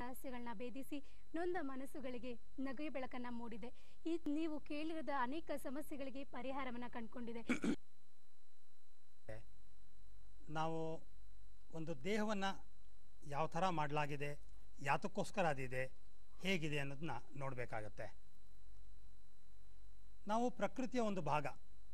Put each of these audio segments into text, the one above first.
ರಹಸ್ಯಗಳನ್ನ ಭೇದಿಸಿ ನೊಂದ ಮನಸ್ಸುಗಳಿಗೆ ನಗೆ ಬೆಳಕನ್ನ ಮೂಡಿದೆ ಈ ನೀವು ಕೇಳಿರದ ಅನೇಕ ಸಮಸ್ಯೆಗಳಿಗೆ ಪರಿಹಾರವನ್ನ ಕಂಡುಕೊಂಡಿದೆ ನಾವು ಒಂದು ದೇಹವನ್ನು ಯಾವ ಥರ ಮಾಡಲಾಗಿದೆ ಯಾತಕ್ಕೋಸ್ಕರ ಅದಿದೆ ಹೇಗಿದೆ ಅನ್ನೋದನ್ನ ನೋಡಬೇಕಾಗತ್ತೆ ನಾವು ಪ್ರಕೃತಿಯ ಒಂದು ಭಾಗ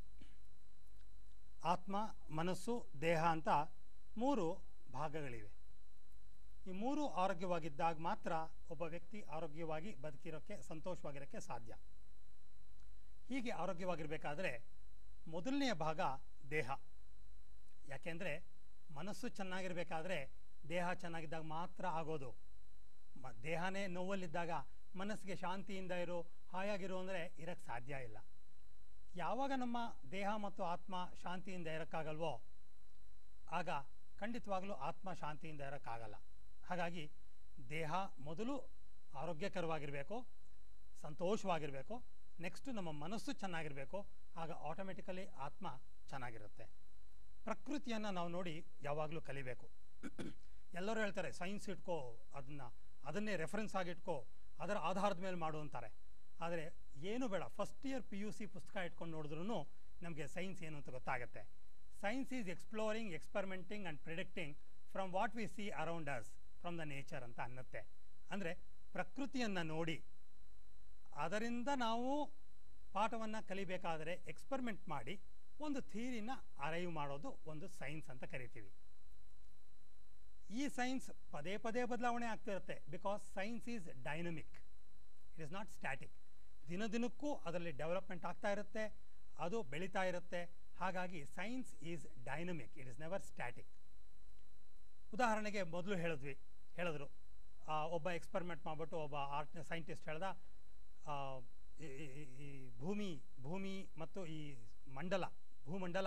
ಆತ್ಮ ಮನಸ್ಸು ದೇಹ ಅಂತ ಮೂರು ಭಾಗಗಳಿವೆ ಈ ಮೂರು ಆರೋಗ್ಯವಾಗಿದ್ದಾಗ ಮಾತ್ರ ಒಬ್ಬ ವ್ಯಕ್ತಿ ಆರೋಗ್ಯವಾಗಿ ಬದುಕಿರೋಕ್ಕೆ ಸಂತೋಷವಾಗಿರೋಕ್ಕೆ ಸಾಧ್ಯ ಹೀಗೆ ಆರೋಗ್ಯವಾಗಿರಬೇಕಾದ್ರೆ ಮೊದಲನೆಯ ಭಾಗ ದೇಹ ಯಾಕೆಂದರೆ ಮನಸ್ಸು ಚೆನ್ನಾಗಿರಬೇಕಾದ್ರೆ ದೇಹ ಚೆನ್ನಾಗಿದ್ದಾಗ ಮಾತ್ರ ಆಗೋದು ಮ ದೇಹನೇ ನೋವಲ್ಲಿದ್ದಾಗ ಮನಸ್ಸಿಗೆ ಶಾಂತಿಯಿಂದ ಇರು ಹಾಯಾಗಿರು ಅಂದರೆ ಇರೋಕ್ಕೆ ಸಾಧ್ಯ ಇಲ್ಲ ಯಾವಾಗ ನಮ್ಮ ದೇಹ ಮತ್ತು ಆತ್ಮ ಶಾಂತಿಯಿಂದ ಇರೋಕ್ಕಾಗಲ್ವೋ ಆಗ ಖಂಡಿತವಾಗಲೂ ಆತ್ಮ ಶಾಂತಿಯಿಂದ ಇರೋಕ್ಕಾಗಲ್ಲ ಹಾಗಾಗಿ ದೇಹ ಮೊದಲು ಆರೋಗ್ಯಕರವಾಗಿರಬೇಕು ಸಂತೋಷವಾಗಿರಬೇಕು ನೆಕ್ಸ್ಟ್ ನಮ್ಮ ಮನಸ್ಸು ಚೆನ್ನಾಗಿರಬೇಕು ಆಗ ಆಟೋಮೆಟಿಕಲಿ ಆತ್ಮ ಚೆನ್ನಾಗಿರುತ್ತೆ ಪ್ರಕೃತಿಯನ್ನು ನಾವು ನೋಡಿ ಯಾವಾಗಲೂ ಕಲಿಬೇಕು ಎಲ್ಲರೂ ಹೇಳ್ತಾರೆ ಸೈನ್ಸ್ ಇಟ್ಕೋ ಅದನ್ನು ಅದನ್ನೇ ರೆಫರೆನ್ಸ್ ಆಗಿಟ್ಕೋ ಅದರ ಆಧಾರದ ಮೇಲೆ ಮಾಡು ಅಂತಾರೆ ಆದರೆ ಏನು ಬೇಡ first year P U C ಪುಸ್ತಕ ಇಟ್ಕೊಂಡು ನೋಡಿದ್ರೂ ನಮಗೆ ಸೈನ್ಸ್ ಏನು ಅಂತ ಗೊತ್ತಾಗುತ್ತೆ science is exploring experimenting and predicting from what we see around us from the nature ಅಂತ ಅನ್ನತ್ತೆ ಅಂದರೆ ಪ್ರಕೃತಿಯನ್ನು ನೋಡಿ ಅದರಿಂದ ನಾವು ಪಾಠವನ್ನು ಕಲಿಬೇಕಾದರೆ ಎಕ್ಸ್ಪರಿಮೆಂಟ್ ಮಾಡಿ ಒಂದು ಥಿಯರಿನ ಅರೈವ್ ಮಾಡೋದು ಒಂದು ಸೈನ್ಸ್ ಅಂತ ಕರಿತೀವಿ ಈ ಸೈನ್ಸ್ ಪದೇ ಪದೇ ಬದಲಾವಣೆ ಆಗ್ತಿರುತ್ತೆ because science is dynamic it is not static ದಿನ ದಿನಕ್ಕೂ ಅದರಲ್ಲಿ ಡೆವಲಪ್ಮೆಂಟ್ ಆಗ್ತಾ ಇರುತ್ತೆ ಅದು ಬೆಳೀತಾ ಇರುತ್ತೆ ಹಾಗಾಗಿ science is dynamic it is never static ಉದಾಹರಣೆಗೆ ಮೊದಲು ಹೇಳಿದ್ವಿ ಹೇಳಿದ್ರು ಆ, ಒಬ್ಬ ಎಕ್ಸ್ಪರಿಮೆಂಟ್ ಮಾಡಿಬಿಟ್ಟು ಒಬ್ಬ ಆರ್ಟ್ ಸೈಂಟಿಸ್ಟ್ ಹೇಳ್ದ ಆ, ಈ- ಈ- ಈ ಭೂಮಿ ಭೂಮಿ ಮತ್ತು ಈ ಮಂಡಲ ಭೂಮಂಡಲ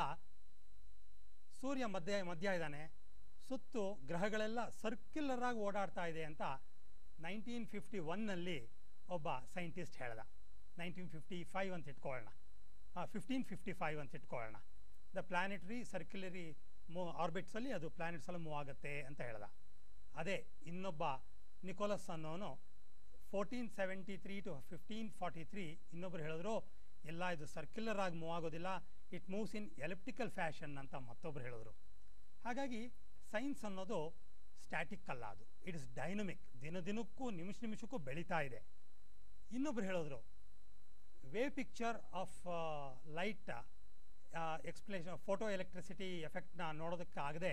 ಸೂರ್ಯ ಮಧ್ಯ ಮಧ್ಯ ಇದ್ದಾನೆ ಸುತ್ತು ಗ್ರಹಗಳೆಲ್ಲ ಸರ್ಕ್ಯುಲರ್ ಆಗಿ ಓಡಾಡ್ತಾ ಇದೆ ಅಂತ ನೈನ್ಟೀನ್ ಫಿಫ್ಟಿ ಒನ್ನಲ್ಲಿ ಒಬ್ಬ ಸೈಂಟಿಸ್ಟ್ ಹೇಳ್ದ ನೈನ್ಟೀನ್ ಫಿಫ್ಟಿ ಫೈವ್ ಅಂತ ಇಟ್ಕೊಳ್ಳೋಣ ಫಿಫ್ಟೀನ್ ಫಿಫ್ಟಿ ಫೈವ್ ಅಂತ ಇಟ್ಕೊಳ್ಳೋಣ ದ ಪ್ಲಾನೆಟರಿ ಸರ್ಕ್ಯುಲರಿ ಮೂ ಆರ್ಬಿಟ್ಸಲ್ಲಿ ಅದು ಪ್ಲಾನೆಟ್ಸ್ ಎಲ್ಲ ಮೂವ್ ಆಗುತ್ತೆ ಅಂತ ಹೇಳ್ದ ಅದೇ ಇನ್ನೊಬ್ಬ ನಿಕೋಲಸ್ ಅನ್ನೋನು fourteen seventy three to fifteen forty three ಇನ್ನೊಬ್ರು ಹೇಳಿದ್ರು ಎಲ್ಲ ಇದು ಸರ್ಕ್ಯುಲರ್ ಆಗಿ ಮೂವ್ ಆಗೋದಿಲ್ಲ it moves in elliptical fashion ಅಂತ ಮತ್ತೊಬ್ರು ಹೇಳಿದ್ರು ಹಾಗಾಗಿ ಸೈನ್ಸ್ ಅನ್ನೋದು ಸ್ಟ್ಯಾಟಿಕ್ ಅಲ್ಲ ಅದು ಇಟ್ ಇಸ್ ಡೈನಮಿಕ್ ದಿನ ದಿನಕ್ಕೂ ನಿಮಿಷ ನಿಮಿಷಕ್ಕೂ ಬೆಳೀತಾ ಇದೆ ಇನ್ನೊಬ್ರು ಹೇಳಿದ್ರು wave picture of light explanation photo electricity ಎಫೆಕ್ಟ್ನ ನೋಡೋದಕ್ಕಾಗದೆ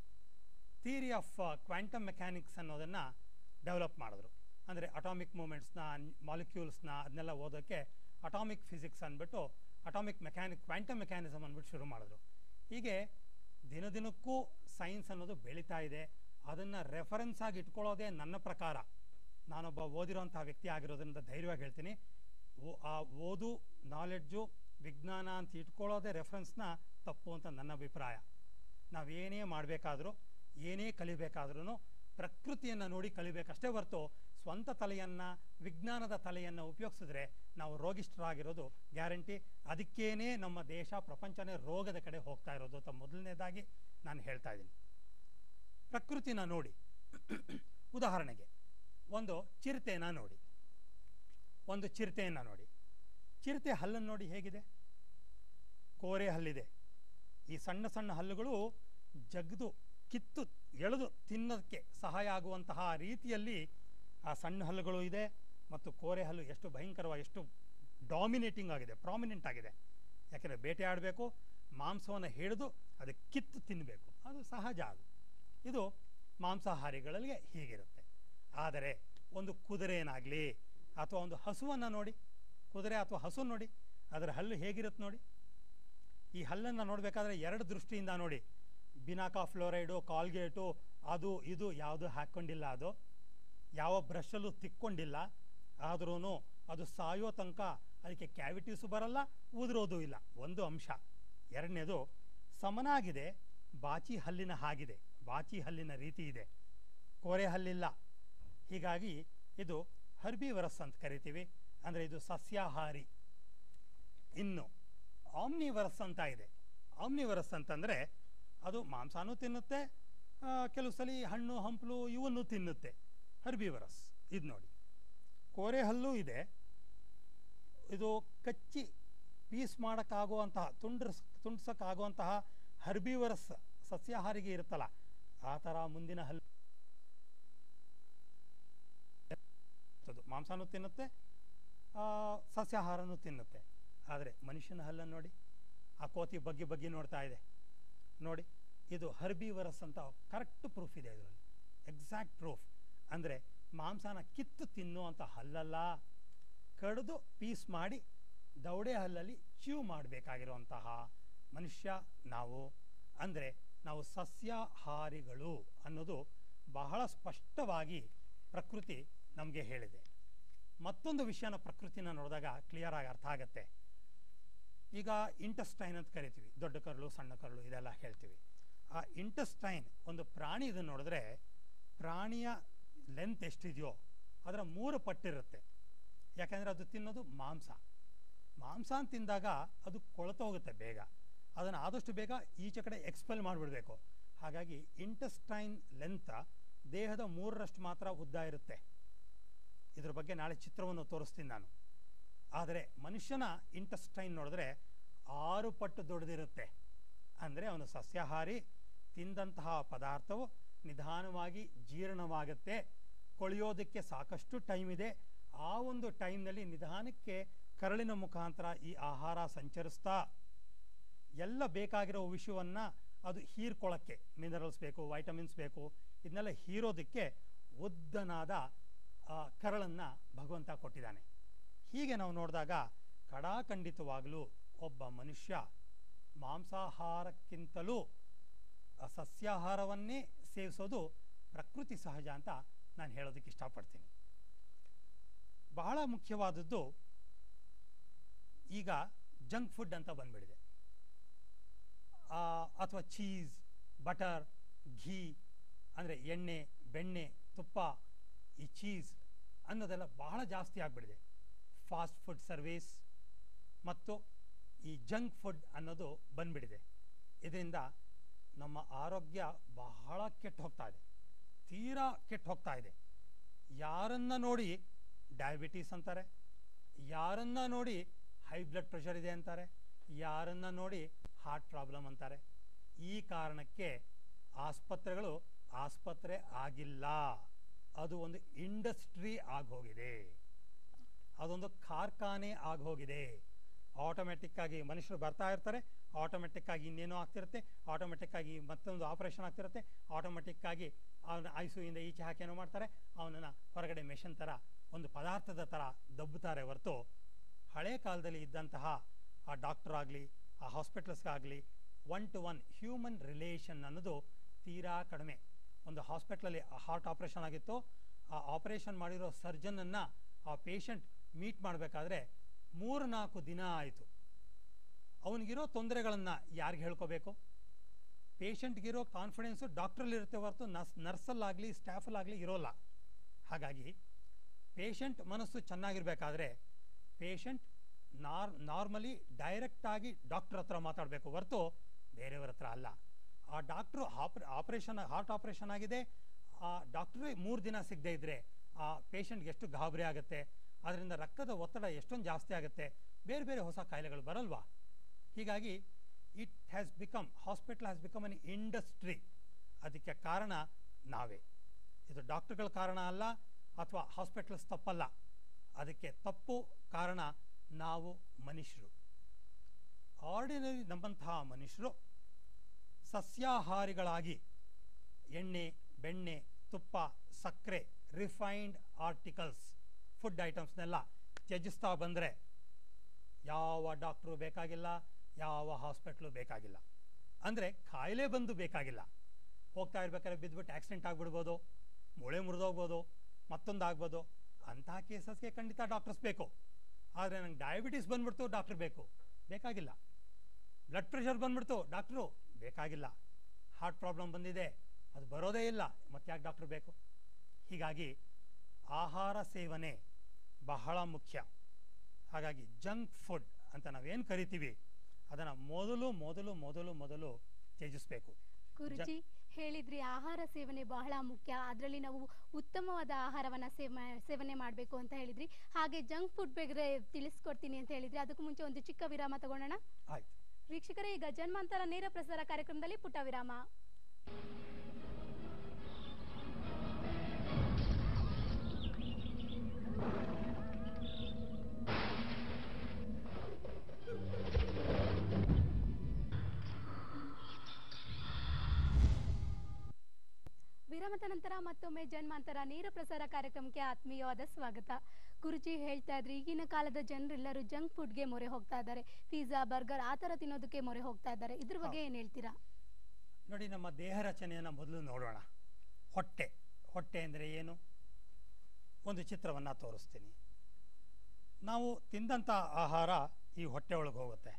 ಥಿಯರಿ ಆಫ್ ಕ್ವಾಂಟಮ್ ಮೆಕ್ಯಾನಿಕ್ಸ್ ಅನ್ನೋದನ್ನು ಡೆವಲಪ್ ಮಾಡಿದ್ರು ಅಂದರೆ ಅಟಾಮಿಕ್ ಮೂಮೆಂಟ್ಸ್ನ ಮಾಲಿಕ್ಯೂಲ್ಸ್ನ ಅದನ್ನೆಲ್ಲ ಓದೋಕ್ಕೆ ಅಟಾಮಿಕ್ ಫಿಸಿಕ್ಸ್ ಅಂದ್ಬಿಟ್ಟು ಅಟಾಮಿಕ್ ಮೆಕ್ಯಾನಿಕ್ ಕ್ವಾಂಟಮ್ ಮೆಕ್ಯಾನಿಸಮ್ ಅಂದ್ಬಿಟ್ಟು ಶುರು ಮಾಡಿದ್ರು ಹೀಗೆ ದಿನ ದಿನಕ್ಕೂ ಸೈನ್ಸ್ ಅನ್ನೋದು ಬೆಳೀತಾ ಇದೆ ಅದನ್ನು ರೆಫರೆನ್ಸ್ ಆಗಿ ಇಟ್ಕೊಳ್ಳೋದೇ ನನ್ನ ಪ್ರಕಾರ ನಾನೊಬ್ಬ ಓದಿರೋಂಥ ವ್ಯಕ್ತಿ ಆಗಿರೋದ್ರಿಂದ ಧೈರ್ಯವಾಗಿ ಹೇಳ್ತೀನಿ ಓ- ಆ ಓದು ನಾಲೆಡ್ಜು ವಿಜ್ಞಾನ ಅಂತ ಇಟ್ಕೊಳ್ಳೋದೇ ರೆಫರೆನ್ಸ್ನ ತಪ್ಪು ಅಂತ ನನ್ನ ಅಭಿಪ್ರಾಯ ನಾವೇನೇ ಮಾಡಬೇಕಾದ್ರೂ ಏನೇ ಕಲಿಬೇಕಾದ್ರೂ ಪ್ರಕೃತಿಯನ್ನು ನೋಡಿ ಕಲಿಬೇಕಷ್ಟೇ ಹೊರತು ಸ್ವಂತ ತಲೆಯನ್ನು ವಿಜ್ಞಾನದ ತಲೆಯನ್ನು ಉಪಯೋಗಿಸಿದ್ರೆ ನಾವು ರೋಗಿಷ್ಠರಾಗಿರೋದು ಗ್ಯಾರಂಟಿ ಅದಕ್ಕೇನೆ ನಮ್ಮ ದೇಶ ಪ್ರಪಂಚನೇ ರೋಗದ ಕಡೆ ಹೋಗ್ತಾ ಇರೋದು ಅಂತ ಮೊದಲನೇದಾಗಿ ನಾನು ಹೇಳ್ತಾ ಇದ್ದೀನಿ ಪ್ರಕೃತಿನ ನೋಡಿ ಉದಾಹರಣೆಗೆ ಒಂದು ಚಿರತೆನ ನೋಡಿ ಒಂದು ಚಿರತೆಯನ್ನು ನೋಡಿ ಚಿರತೆ ಹಲ್ಲನ್ನು ನೋಡಿ ಹೇಗಿದೆ ಕೋರೆ ಹಲ್ಲಿದೆ ಈ ಸಣ್ಣ ಸಣ್ಣ ಹಲ್ಲುಗಳು ಜಗ್ದು ಕಿತ್ತು ಎಳೆದು ತಿನ್ನೋದಕ್ಕೆ ಸಹಾಯ ಆಗುವಂತಹ ರೀತಿಯಲ್ಲಿ ಆ ಸಣ್ಣ ಹಲ್ಲುಗಳು ಇದೆ ಮತ್ತು ಕೋರೆ ಹಲ್ಲು ಎಷ್ಟು ಭಯಂಕರವಾಗಿ ಎಷ್ಟು ಡಾಮಿನೇಟಿಂಗ್ ಆಗಿದೆ ಪ್ರಾಮಿನೆಂಟ್ ಆಗಿದೆ ಯಾಕೆಂದರೆ ಬೇಟೆ ಆಡಬೇಕು ಮಾಂಸವನ್ನು ಹಿಡಿದು ಅದಕ್ಕೆ ಕಿತ್ತು ತಿನ್ನಬೇಕು ಅದು ಸಹಜ ಅದು ಇದು ಮಾಂಸಾಹಾರಿಗಳಲ್ಲಿ ಹೀಗಿರುತ್ತೆ ಆದರೆ ಒಂದು ಕುದುರೆನಾಗಲಿ ಅಥವಾ ಒಂದು ಹಸುವನ್ನು ನೋಡಿ ಕುದುರೆ ಅಥವಾ ಹಸು ನೋಡಿ ಅದರ ಹಲ್ಲು ಹೇಗಿರುತ್ತೆ ನೋಡಿ ಈ ಹಲ್ಲನ್ನು ನೋಡಬೇಕಾದ್ರೆ ಎರಡು ದೃಷ್ಟಿಯಿಂದ ನೋಡಿ ಬಿನಾಕಾ ಫ್ಲೋರೈಡು ಕಾಲ್ಗೇಟು ಅದು ಇದು ಯಾವುದು ಹಾಕ್ಕೊಂಡಿಲ್ಲ ಅದು ಯಾವ ಬ್ರಷಲ್ಲೂ ತಿಕ್ಕೊಂಡಿಲ್ಲ ಆದ್ರೂ ಅದು ಸಾಯೋ ತನಕ ಅದಕ್ಕೆ ಕ್ಯಾವಿಟೀಸು ಬರಲ್ಲ ಉದುರೋದು ಇಲ್ಲ ಒಂದು ಅಂಶ ಎರಡನೇದು ಸಮನಾಗಿದೆ ಬಾಚಿ ಹಲ್ಲಿನ ಹಾಗಿದೆ ಬಾಚಿ ಹಲ್ಲಿನ ರೀತಿ ಇದೆ ಕೋರೆ ಹಲ್ಲಿಲ್ಲ ಹೀಗಾಗಿ ಇದು ಹರ್ಬಿವರಸ್ ಅಂತ ಕರಿತೀವಿ ಅಂದರೆ ಇದು ಸಸ್ಯಾಹಾರಿ ಇನ್ನು ಆಮ್ನಿವರಸ್ ಅಂತ ಇದೆ ಆಮ್ನಿವರಸ್ ಅಂತಂದರೆ ಅದು ಮಾಂಸನೂ ತಿನ್ನುತ್ತೆ ಆ, ಕೆಲವು ಸಲ ಹಣ್ಣು ಹಂಪಲು ಇವನ್ನು ತಿನ್ನುತ್ತೆ ಹರ್ಬಿವರಸ್ ಇದು ನೋಡಿ ಕೋರೆ ಹಲ್ಲು ಇದೆ ಇದು ಕಚ್ಚಿ ಪೀಸ್ ಮಾಡೋಕ್ಕಾಗುವಂತಹ ತುಂಡ್ರಸ್ ತುಂಡ್ಸಕ್ಕಾಗುವಂತಹ ಹರ್ಬಿವರಸ್ ಸಸ್ಯಾಹಾರಿಗೆ ಇರುತ್ತಲ್ಲ ಆ ಥರ ಮುಂದಿನ ಹಲ್ಲು ಅದು ಮಾಂಸನೂ ತಿನ್ನುತ್ತೆ ಆ, ಸಸ್ಯಾಹಾರನೂ ತಿನ್ನುತ್ತೆ ಆದರೆ ಮನುಷ್ಯನ ಹಲ್ಲನ್ನು ನೋಡಿ ಆ ಕೋತಿ ಬಗ್ಗೆ ಬಗ್ಗೆ ನೋಡ್ತಾ ಇದೆ ನೋಡಿ ಇದು ಹರ್ಬಿವರಸ್ ಅಂತ ಕರೆಕ್ಟ್ ಪ್ರೂಫ್ ಇದೆ ಇದರಲ್ಲಿ ಎಕ್ಸಾಕ್ಟ್ ಪ್ರೂಫ್ ಅಂದರೆ ಮಾಂಸನ ಕಿತ್ತು ತಿನ್ನುವಂಥ ಹಲ್ಲಲ್ಲ ಕಡಿದು ಪೀಸ್ ಮಾಡಿ ದವಡೆ ಹಲ್ಲಲ್ಲಿ ಚ್ಯೂ ಮಾಡಬೇಕಾಗಿರುವಂತಹ ಮನುಷ್ಯ ನಾವು ಅಂದರೆ ನಾವು ಸಸ್ಯಾಹಾರಿಗಳು ಅನ್ನೋದು ಬಹಳ ಸ್ಪಷ್ಟವಾಗಿ ಪ್ರಕೃತಿ ನಮಗೆ ಹೇಳಿದೆ ಮತ್ತೊಂದು ವಿಷಯನ ಪ್ರಕೃತಿನ ನೋಡಿದಾಗ ಕ್ಲಿಯರ್ ಆಗಿ ಅರ್ಥ ಆಗುತ್ತೆ ಈಗ ಇಂಟಸ್ಟೈನ್ ಅಂತ ಕರಿತೀವಿ ದೊಡ್ಡ ಕರಳು ಸಣ್ಣ ಕರಳು ಇದೆಲ್ಲ ಹೇಳ್ತೀವಿ ಆ ಇಂಟಸ್ಟೈನ್ ಒಂದು ಪ್ರಾಣಿ ಇದನ್ನು ನೋಡಿದ್ರೆ ಪ್ರಾಣಿಯ ಲೆಂತ್ ಎಷ್ಟಿದೆಯೋ ಅದರ ಮೂರು ಪಟ್ಟಿರುತ್ತೆ ಯಾಕೆಂದರೆ ಅದು ತಿನ್ನೋದು ಮಾಂಸ ಮಾಂಸ ಅಂತ ತಿಂದಾಗ ಅದು ಕೊಳತೋಗುತ್ತೆ ಬೇಗ ಅದನ್ನು ಆದಷ್ಟು ಬೇಗ ಈಚೆ ಕಡೆ ಎಕ್ಸ್ಪೆಲ್ ಮಾಡಿಬಿಡಬೇಕು ಹಾಗಾಗಿ ಇಂಟಸ್ಟೈನ್ ಲೆಂತ್ ದೇಹದ ಮೂರರಷ್ಟು ಮಾತ್ರ ಉದ್ದ ಇರುತ್ತೆ ಇದ್ರ ಬಗ್ಗೆ ನಾಳೆ ಚಿತ್ರವನ್ನು ತೋರಿಸ್ತೀನಿ ನಾನು ಆದರೆ ಮನುಷ್ಯನ ಇಂಟಸ್ಟೈನ್ ನೋಡಿದ್ರೆ ಆರು ಪಟ್ಟು ದೊಡ್ಡದಿರುತ್ತೆ ಅಂದರೆ ಅವನು ಸಸ್ಯಾಹಾರಿ ತಿಂದಂತಹ ಪದಾರ್ಥವು ನಿಧಾನವಾಗಿ ಜೀರ್ಣವಾಗುತ್ತೆ ಕೊಳೆಯೋದಕ್ಕೆ ಸಾಕಷ್ಟು ಟೈಮ್ ಇದೆ ಆ ಒಂದು ಟೈಮ್ನಲ್ಲಿ ನಿಧಾನಕ್ಕೆ ಕರಳಿನ ಮುಖಾಂತರ ಈ ಆಹಾರ ಸಂಚರಿಸ್ತಾ ಎಲ್ಲ ಬೇಕಾಗಿರೋ ವಿಷಯವನ್ನು ಅದು ಹೀರ್ಕೊಳ್ಳೋಕ್ಕೆ ಮಿನರಲ್ಸ್ ಬೇಕು ವೈಟಮಿನ್ಸ್ ಬೇಕು ಇದನ್ನೆಲ್ಲ ಹೀರೋದಕ್ಕೆ ಉದ್ದನಾದ ಕರಳನ್ನು ಭಗವಂತ ಕೊಟ್ಟಿದ್ದಾನೆ ಹೀಗೆ ನಾವು ನೋಡಿದಾಗ ಕಡಾಖಂಡಿತವಾಗಲೂ ಒಬ್ಬ ಮನುಷ್ಯ ಮಾಂಸಾಹಾರಕ್ಕಿಂತಲೂ ಆ ಸಸ್ಯಾಹಾರವನ್ನೇ ಸೇವಿಸೋದು ಪ್ರಕೃತಿ ಸಹಜ ಅಂತ ನಾನು ಹೇಳೋದಕ್ಕೆ ಇಷ್ಟಪಡ್ತೀನಿ ಬಹಳ ಮುಖ್ಯವಾದದ್ದು ಈಗ ಜಂಕ್ ಫುಡ್ ಅಂತ ಬಂದ್ಬಿಡಿದೆ ಅಥವಾ ಚೀಸ್ ಬಟರ್ ಘೀ ಅಂದರೆ ಎಣ್ಣೆ ಬೆಣ್ಣೆ ತುಪ್ಪ ಈ ಚೀಸ್ ಅನ್ನೋದೆಲ್ಲ ಬಹಳ ಜಾಸ್ತಿ ಆಗಿಬಿಡಿದೆ ಫಾಸ್ಟ್ ಫುಡ್ ಸರ್ವೀಸ್ ಮತ್ತು ಈ ಜಂಕ್ ಫುಡ್ ಅನ್ನೋದು ಬಂದ್ಬಿಡಿದೆ ಇದರಿಂದ ನಮ್ಮ ಆರೋಗ್ಯ ಬಹಳ ಕೆಟ್ಟು ಹೋಗ್ತಾ ಇದೆ ತೀರಾ ಕೆಟ್ಟು ಹೋಗ್ತಾ ಇದೆ ಯಾರನ್ನ ನೋಡಿ ಡಯಾಬಿಟೀಸ್ ಅಂತಾರೆ ಯಾರನ್ನ ನೋಡಿ ಹೈ ಬ್ಲಡ್ ಪ್ರೆಷರ್ ಇದೆ ಅಂತಾರೆ ಯಾರನ್ನ ನೋಡಿ ಹಾರ್ಟ್ ಪ್ರಾಬ್ಲಮ್ ಅಂತಾರೆ ಈ ಕಾರಣಕ್ಕೆ ಆಸ್ಪತ್ರೆಗಳು ಆಸ್ಪತ್ರೆ ಆಗಿಲ್ಲ ಅದು ಒಂದು ಇಂಡಸ್ಟ್ರಿ ಆಗೋಗಿದೆ ಅದೊಂದು ಕಾರ್ಖಾನೆ ಆಗೋಗಿದೆ ಆಟೋಮೆಟಿಕ್ ಆಗಿ ಮನುಷ್ಯರು ಬರ್ತಾ ಇರ್ತಾರೆ ಆಟೋಮೆಟಿಕ್ ಆಗಿ ಇನ್ನೇನೋ ಆಗ್ತಿರುತ್ತೆ ಆಟೋಮೆಟಿಕ್ ಆಗಿ ಮತ್ತೊಂದು ಆಪರೇಷನ್ ಆಗ್ತಿರುತ್ತೆ ಆಟೋಮೆಟಿಕ್ ಆಗಿ ಅವನ ಐಸುವಿಂದ ಈಚೆ ಹಾಕೇನೋ ಮಾಡ್ತಾರೆ ಅವನನ್ನು ಹೊರಗಡೆ ಮೆಷನ್ ಥರ ಒಂದು ಪದಾರ್ಥದ ಥರ ದಬ್ಬುತ್ತಾರೆ ಹೊರತು ಹಳೆ ಕಾಲದಲ್ಲಿ ಇದ್ದಂತಹ ಆ ಡಾಕ್ಟರ್ ಆಗಲಿ ಆ ಹಾಸ್ಪಿಟಲ್ಸ್ಗಾಗಲಿ one to one human relation ಅನ್ನೋದು ತೀರಾ ಕಡಿಮೆ ಒಂದು ಹಾಸ್ಪಿಟ್ಲಲ್ಲಿ ಹಾರ್ಟ್ ಆಪರೇಷನ್ ಆಗಿತ್ತು ಆ ಆಪರೇಷನ್ ಮಾಡಿರೋ ಸರ್ಜನನ್ನು ಆ ಪೇಷಂಟ್ ಮೀಟ್ ಮಾಡಬೇಕಾದ್ರೆ ಮೂರು ನಾಲ್ಕು ದಿನ ಆಯಿತು ಅವನಿಗಿರೋ ತೊಂದರೆಗಳನ್ನು ಯಾರಿಗೆ ಹೇಳ್ಕೋಬೇಕು ಪೇಷಂಟ್ಗಿರೋ ಕಾನ್ಫಿಡೆನ್ಸು ಡಾಕ್ಟ್ರಲ್ಲಿರುತ್ತೆ ಹೊರತು ನರ್ಸ್ ನರ್ಸಲ್ಲಾಗಲಿ ಸ್ಟಾಫಲ್ಲಾಗಲಿ ಇರೋಲ್ಲ ಹಾಗಾಗಿ ಪೇಷಂಟ್ ಮನಸ್ಸು ಚೆನ್ನಾಗಿರಬೇಕಾದ್ರೆ ಪೇಷಂಟ್ ನಾರ್ ನಾರ್ಮಲಿ ಡೈರೆಕ್ಟಾಗಿ ಡಾಕ್ಟ್ರ್ ಹತ್ರ ಮಾತಾಡಬೇಕು ಹೊರತು ಬೇರೆಯವ್ರ ಹತ್ರ ಅಲ್ಲ ಆ ಡಾಕ್ಟ್ರು ಆಪ್ರ ಆಪ್ರೇಷನ್ ಹಾರ್ಟ್ ಆಪ್ರೇಷನ್ ಆಗಿದೆ ಆ ಡಾಕ್ಟ್ರೇ ಮೂರು ದಿನ ಸಿಗದೇ ಇದ್ದರೆ ಆ ಪೇಷಂಟ್ಗೆ ಎಷ್ಟು ಗಾಬರಿ ಆಗುತ್ತೆ ಅದರಿಂದ ರಕ್ತದ ಒತ್ತಡ ಎಷ್ಟೊಂದು ಜಾಸ್ತಿ ಆಗುತ್ತೆ ಬೇರೆ ಬೇರೆ ಹೊಸ ಕಾಯಿಲೆಗಳು ಬರಲ್ವಾ ಹೀಗಾಗಿ it has become hospital has become an industry ಅದಕ್ಕೆ ಕಾರಣ ನಾವೇ ಇದು ಡಾಕ್ಟರ್ಗಳ ಕಾರಣ ಅಲ್ಲ ಅಥವಾ ಹಾಸ್ಪಿಟಲ್ಸ್ ತಪ್ಪಲ್ಲ ಅದಕ್ಕೆ ತಪ್ಪು ಕಾರಣ ನಾವು ಮನುಷ್ಯರು ಆರ್ಡಿನರಿ ನಮ್ಮಂತಹ ಮನುಷ್ಯರು ಸಸ್ಯಾಹಾರಿಗಳಾಗಿ ಎಣ್ಣೆ ಬೆಣ್ಣೆ ತುಪ್ಪ ಸಕ್ಕರೆ ರಿಫೈನ್ಡ್ ಆರ್ಟಿಕಲ್ಸ್ ಫುಡ್ ಐಟಮ್ಸ್ನೆಲ್ಲ ತ್ಯಜಿಸ್ತಾ ಬಂದರೆ ಯಾವ ಡಾಕ್ಟ್ರು ಬೇಕಾಗಿಲ್ಲ ಯಾವ ಹಾಸ್ಪಿಟ್ಲು ಬೇಕಾಗಿಲ್ಲ ಅಂದರೆ ಕಾಯಿಲೆ ಬಂದು ಬೇಕಾಗಿಲ್ಲ ಹೋಗ್ತಾ ಇರ್ಬೇಕಾದ್ರೆ ಬಿದ್ದುಬಿಟ್ಟು ಆಕ್ಸಿಡೆಂಟ್ ಆಗಿಬಿಡ್ಬೋದು ಮೂಳೆ ಮುರಿದೋಗ್ಬೋದು ಮತ್ತೊಂದು ಆಗ್ಬೋದು ಅಂತಹ ಕೇಸಸ್ಗೆ ಖಂಡಿತ ಡಾಕ್ಟರ್ಸ್ ಬೇಕು ಆದರೆ ನಂಗೆ ಡಯಾಬಿಟೀಸ್ ಬಂದ್ಬಿಡ್ತು ಡಾಕ್ಟ್ರ್ ಬೇಕು ಬೇಕಾಗಿಲ್ಲ ಬ್ಲಡ್ ಪ್ರೆಷರ್ ಬಂದ್ಬಿಡ್ತು ಡಾಕ್ಟ್ರು ಬೇಕಾಗಿಲ್ಲ ಹಾರ್ಟ್ ಪ್ರಾಬ್ಲಮ್ ಬಂದಿದೆ ಅದು ಬರೋದೇ ಇಲ್ಲ ಮತ್ತೆ ಯಾಕೆ ಡಾಕ್ಟ್ರ್ ಬೇಕು ಹೀಗಾಗಿ ಆಹಾರ ಸೇವನೆ ಬಹಳ ಮುಖ್ಯ ಹಾಗಾಗಿ ಜಂಕ್ ಫುಡ್ ಅಂತ ನಾವೇನು ಕರಿತೀವಿ ಅದನ್ನು ಮೊದಲು ಮೊದಲು ಮೊದಲು ಮೊದಲು ತ್ಯಜಿಸಬೇಕು ಗುರುಜಿ ಹೇಳಿದ್ರಿ ಆಹಾರ ಸೇವನೆ ಬಹಳ ಮುಖ್ಯ ಅದರಲ್ಲಿ ನಾವು ಉತ್ತಮವಾದ ಆಹಾರವನ್ನು ಸೇವ ಸೇವನೆ ಮಾಡಬೇಕು ಅಂತ ಹೇಳಿದ್ರಿ ಹಾಗೆ ಜಂಕ್ ಫುಡ್ ಬಗ್ಗೆ ತಿಳಿಸ್ಕೊಡ್ತೀನಿ ಅಂತ ಹೇಳಿದ್ರಿ ಅದಕ್ಕೂ ಮುಂಚೆ ಒಂದು ಚಿಕ್ಕ ವಿರಾಮ ತಗೊಳ್ಳೋಣ ಆಯ್ತು ವೀಕ್ಷಕರೇ ಈಗ ಜನ್ಮಾಂತರ ನೇರ ಪ್ರಸಾರ ಕಾರ್ಯಕ್ರಮದಲ್ಲಿ ಪುಟ್ಟ ವಿರಾಮ ವಿರಾಮದ ನಂತರ ಮತ್ತೊಮ್ಮೆ ಜನ್ಮಾಂತರ ನೇರ ಪ್ರಸಾರ ಕಾರ್ಯಕ್ರಮಕ್ಕೆ ಆತ್ಮೀಯವಾದ ಸ್ವಾಗತ ಗುರುಜಿ ಹೇಳ್ತಾ ಇದ್ರಿ ಈಗಿನ ಕಾಲದ ಜನರೆಲ್ಲರೂ ಜಂಕ್ ಫುಡ್ಗೆ ಮೊರೆ ಹೋಗ್ತಾ ಇದ್ದಾರೆ ಪಿಜ್ಜಾ ಬರ್ಗರ್ ಆ ಥರ ತಿನ್ನೋದಕ್ಕೆ ಮೊರೆ ಹೋಗ್ತಾ ಇದ್ದಾರೆ ಇದ್ರ ಬಗ್ಗೆ ಏನು ಹೇಳ್ತೀರಾ ನೋಡಿ ನಮ್ಮ ದೇಹ ರಚನೆಯನ್ನು ಮೊದಲು ನೋಡೋಣ ಹೊಟ್ಟೆ ಹೊಟ್ಟೆ ಅಂದರೆ ಏನು ಒಂದು ಚಿತ್ರವನ್ನು ತೋರಿಸ್ತೀನಿ ನಾವು ತಿಂದಂಥ ಆಹಾರ ಈ ಹೊಟ್ಟೆ ಒಳಗೆ ಹೋಗುತ್ತೆ